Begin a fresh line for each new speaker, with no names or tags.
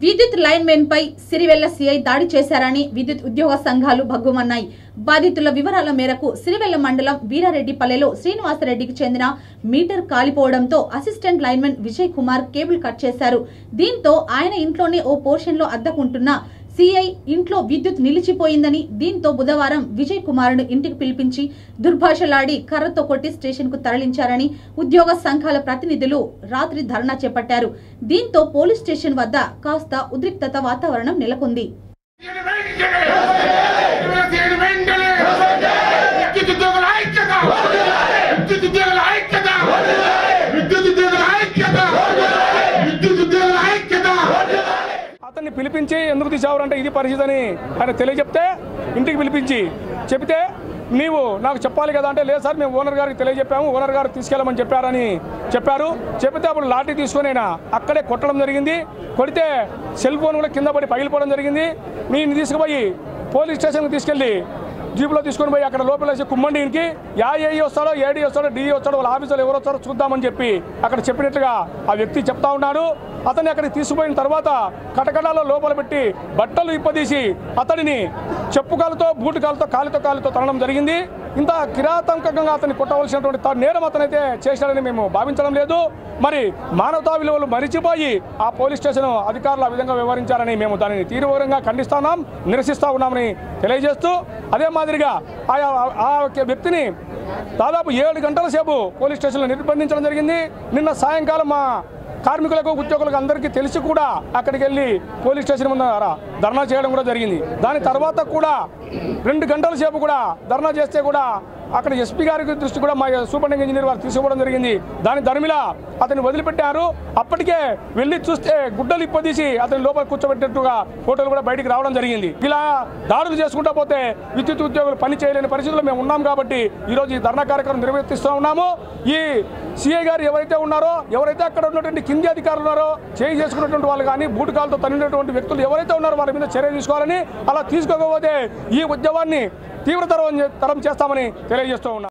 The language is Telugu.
విద్యుత్ లైన్ మెన్ పై సిరివెల్ల సిఐ దాడి చేశారని విద్యుత్ ఉద్యోగ సంఘాలు భగ్గుమన్నాయి బాధితుల వివరాల మేరకు సిరివెల్ల మండలం వీరారెడ్డిపల్లెలో శ్రీనివాసరెడ్డికి చెందిన మీటర్ కాలిపోవడంతో assistant lineman Vijay Kumar cable cut చేశారు దీంతో ఆయన ఇంట్లోనే ఓ పోర్షన్ లో అద్దకుంటున్న సిఐ ఇంట్లో విద్యుత్ నిలిచిపోయిందని దీంతో బుధవారం విజయ్ కుమార్ను ఇంటికి పిలిపించి దుర్భాషలాడి కర్రతో కొట్టి స్టేషన్ కు తరలించారని ఉద్యోగ సంఘాల ప్రతినిధులు రాత్రి ధర్నా చేపట్టారు దీంతో పోలీస్ స్టేషన్ వద్ద కాస్త ఉద్రిక్తత వాతావరణం నెలకొంది
విద్యుత్ ఉద్యోగుల ఐక్యత విద్యుత్ ఉద్యోగుల ఐక్యత విద్యుత్ ఉద్యోగుల ఐక్యత విద్యుత్ ఉద్యోగుల ఐక్యత
అతన్ని పిలిపించి ఎందుకు తీసావురంటే ఇది పరిస్థితి అని ఆయన తెలియజెప్తే ఇంటికి పిలిపించి చెబితే నీవు నాకు చెప్పాలి కదా అంటే లేదు సార్ మేము ఓనర్ గారికి తెలియజెప్పాము ఓనర్ గారు తీసుకెళ్ళమని చెప్పారని చెప్పారు చెబితే అప్పుడు లాఠీ తీసుకొని ఆయన అక్కడే కొట్టడం జరిగింది కొడితే సెల్ ఫోన్ కూడా కింద పడి పగిలిపోవడం జరిగింది నేను తీసుకుపోయి పోలీస్ స్టేషన్కి తీసుకెళ్ళి జీపులో తీసుకొని పోయి అక్కడ లోపలేసి కుమ్మండి ఇంటికి యా ఏఈ వస్తాడో ఏడీ వస్తాడో డిఈ వస్తాడో వాళ్ళ ఆఫీసులో ఎవరు వస్తారో చూద్దామని చెప్పి అక్కడ చెప్పినట్లుగా ఆ వ్యక్తి చెప్తా ఉన్నాడు అతన్ని అక్కడికి తీసుకుపోయిన తర్వాత కటకటాల్లో లోపల పెట్టి బట్టలు ఇప్పదీసి అతడిని చెప్పుకాలతో బూటుకాలతో కాలితో కాలితో తనడం జరిగింది ఇంత కిరాతకంగా అతన్ని కొట్టవలసినటువంటి త- నేరం అతనైతే చేశాడని మేము భావించడం లేదు మరి మానవతా విలువలు మరిచిపోయి ఆ పోలీస్ స్టేషన్ అధికారులు ఆ విధంగా వ్యవహరించారని మేము దానిని తీవ్రంగా ఖండిస్తున్నాం నిరసిస్తా ఉన్నామని తెలియజేస్తూ అదే మాదిరిగా ఆయా ఆ వ్యక్తిని దాదాపు ఏడు గంటల సేపు పోలీస్ స్టేషన్లో నిర్బంధించడం జరిగింది నిన్న సాయంకాలం మా కార్మికులకు ఉద్యోగులకు అందరికీ తెలిసి కూడా అక్కడికి వెళ్ళి పోలీస్ స్టేషన్ ముందర ధర్నా చేయడం కూడా జరిగింది దాని తర్వాత కూడా రెండు గంటల సేపు కూడా ధర్నా చేస్తే కూడా అక్కడ ఎస్పీ గారి దృష్టి కూడా మా సూపరింటెండెంట్ ఇంజనీర్ వారు తీసుకోవడం జరిగింది దాని ధర్మిలా అతన్ని వదిలిపెట్టారు అప్పటికే వెళ్ళి చూస్తే గుడ్డలు ఇప్పదీసి అతని లోపల కూర్చోబెట్టినట్టుగా ఫోటోలు కూడా బయటికి రావడం జరిగింది ఇలా దాడులు చేసుకుంటా పోతే విద్యుత్ ఉద్యోగులు పని చేయలేని పరిస్థితుల్లో మేము ఉన్నాం కాబట్టి ఈరోజు ఈ ధర్నా కార్యక్రమం నిర్వర్తిస్తూ ఉన్నాము ఈ సిఐ గారు ఎవరైతే ఉన్నారో ఎవరైతే అక్కడ ఉన్నటువంటి కింది అధికారులు ఉన్నారో చేయి చేసుకున్నటువంటి వాళ్ళు కానీ బూటకాలతో తన్నినటువంటి వ్యక్తులు ఎవరైతే ఉన్నారో వాళ్ళ మీద చర్య తీసుకోవాలని అలా తీసుకోకపోతే ఈ ఉద్యమాన్ని తీవ్రతరం తరం చేస్తామని తెలియజేస్తూ ఉన్నాం